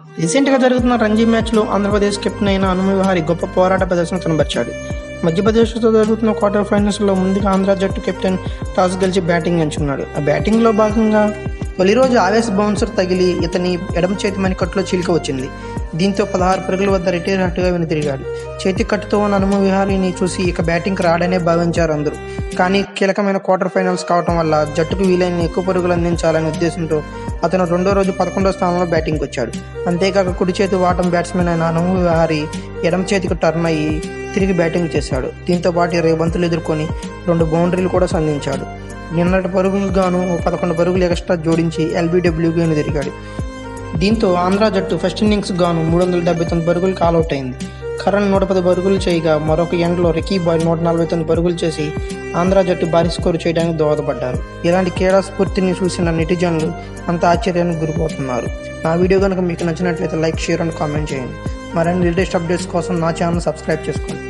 రీసెంట్గా జరుగుతున్న రంజీ మ్యాచ్లో ఆంధ్రప్రదేశ్ కెప్టెన్ అయిన హనుమ విహారీ గొప్ప పోరాట ప్రదర్శన కనబరిచాడు మధ్యప్రదేశ్తో జరుగుతున్న క్వార్టర్ ఫైనల్స్లో ముందుగా ఆంధ్ర జట్టు కెప్టెన్ టాస్ గెలిచి బ్యాటింగ్ ఎంచుకున్నాడు ఆ బ్యాటింగ్లో భాగంగా తొలి రోజు ఆవేశ బౌన్సర్ తగిలి ఇతని ఎడమ చేతి మణికట్టులో చీలిక వచ్చింది దీంతో పదహారు పరుగుల వద్ద రిటైర్ హట్టుగా వెనుతిరిగాడు చేతి కట్టుతో ఉన్న హనుమ విహారీని చూసి ఇక బ్యాటింగ్ రాడనే భావించారు అందరూ కానీ కీలకమైన క్వార్టర్ ఫైనల్స్ కావటం వల్ల జట్టుకు వీలైన ఎక్కువ పరుగులు అందించాలనే ఉద్దేశంతో అతను రెండో రోజు పదకొండో స్థానంలో బ్యాటింగ్ వచ్చాడు అంతేకాక కుడి చేతి వాటం బ్యాట్స్మెన్ అయిన హనుమ విహారీ ఎడమ చేతికి టర్న్ అయ్యి తిరిగి బ్యాటింగ్ చేశాడు దీంతో పాటు ఇరవై బంతులు ఎదుర్కొని రెండు బౌండరీలు కూడా సంధించాడు నిన్నటి పరుగులకు గాను ఓ పదకొండు పరుగులు ఎక్స్ట్రా జోడించి ఎల్బీడబ్ల్యూగా తిరిగాడు దీంతో ఆంధ్ర జట్టు ఫస్ట్ ఇన్నింగ్స్ గాను మూడు వందల డెబ్బై తొమ్మిది పరుగులు అవుట్ అయింది కరణ్ నూట పది పరుగులు చేయగా మరొక ఎండ్లో రికీ బాయ్ నూట నలభై తొమ్మిది పరుగులు చేసి ఆంధ్ర జట్టు భారీ స్కోరు చేయడానికి దోహదపడ్డారు ఇలాంటి క్రీడా స్ఫూర్తిని చూసిన నెటిజన్లు అంత ఆశ్చర్యానికి గురిపోతున్నారు నా వీడియో కనుక మీకు నచ్చినట్లయితే లైక్ షేర్ అండ్ కామెంట్ చేయండి మరిన్ని లేటెస్ట్ అప్డేట్స్ కోసం నా ఛానల్ సబ్స్క్రైబ్ చేసుకోండి